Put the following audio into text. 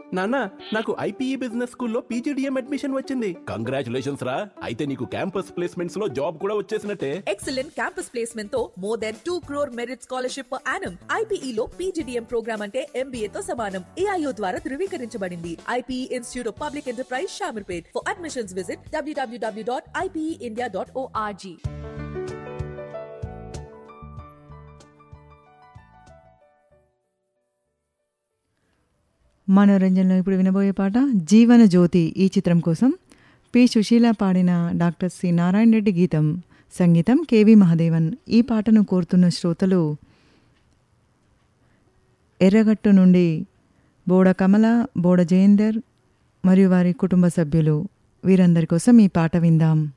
నాన్న నాకు IPE business స్కూల్లో పీజీడిఎం అడ్మిషన్ వచ్చింది కంగ్రాచులేషన్స్ రా అయితే నీకు క్యాంపస్ ప్లేస్మెంట్స్ లో జాబ్ కూడా వచ్చేసినట్టే ఎక్సలెంట్ క్యాంపస్ ప్లేస్మెంట్ తో more than two crore merit scholarship per annum IPE లో పీజీడీఎం ప్రోగ్రామ్ అంటే ఎంబీఏ తో సమానం ఏఐఓ ద్వారా ధృవీకరించబడింది IPE institute of public enterprise Shamirpet for admissions visit డబ్ల్యూడబ్ల్యూడబ్ల్యూ dot IPE India dot org మనోరంజన్లో ఇప్పుడు వినబోయే పాట జీవన జ్యోతి ఈ చిత్రం కోసం పి సుశీల పాడిన డాక్టర్ సి నారాయణ రెడ్డి గీతం సంగీతం కెవి మహదేవన్ ఈ పాటను కోరుతున్న శ్రోతలు ఎర్రగట్టు నుండి బోడ కమల బోడ జయేందర్ మరియు వారి కుటుంబ సభ్యులు వీరందరి కోసం ఈ పాట విందాం